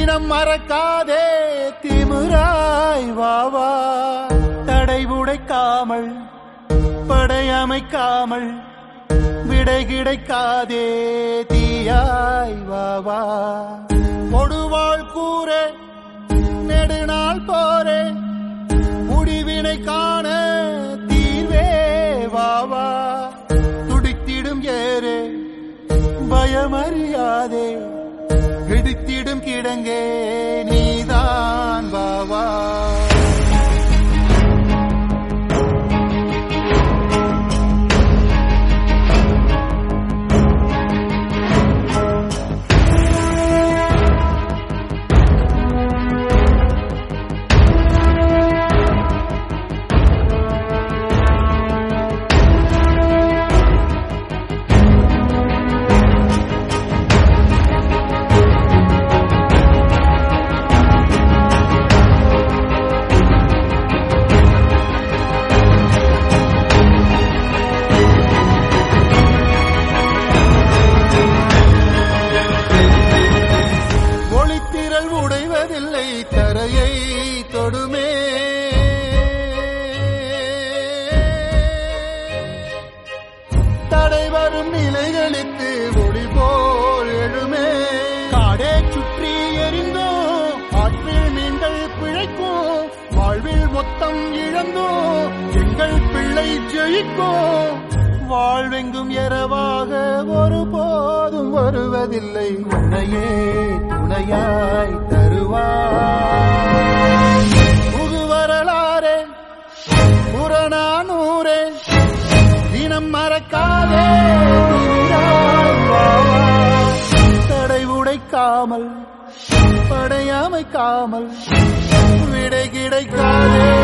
தினம் மறக்காதே திமிராய் வாவா தடை உடைக்காமல் படையமைக்காமல் விடை கிடைக்காதே தீயாய் வாவா கொடுவாள் கூறே நெடுநாள் போரே முடிவினை காண தீர்வே வாவா துடித்திடும் ஏறே பயமறியாதே இடித்திடும் கிடங்கே நீதான் வாவா ஒளித்திரள் உடைவதில்லை தரையை தொடுமே தடை வரும் நிலைகளுக்கு ஒளி போல் எழுமே காடே சுற்றி எரிந்தோம் ஆற்றில் மீன்கள் பிழைக்கும் வாழ்வில் மொத்தம் இழந்தோம் எங்கள் பிள்ளை ஜெயிக்கும் வாழ்வெங்கும் இரவாக ஒருபோதும் வருவதில்லை உன்னையே துணையாய் தருவாய் புது வரலாறே புறநானூரே தினம் மறக்காதே நீராய் வாவா. தடை உடைக்காமல் படையமைக்காமல் விடை கிடைக்காதே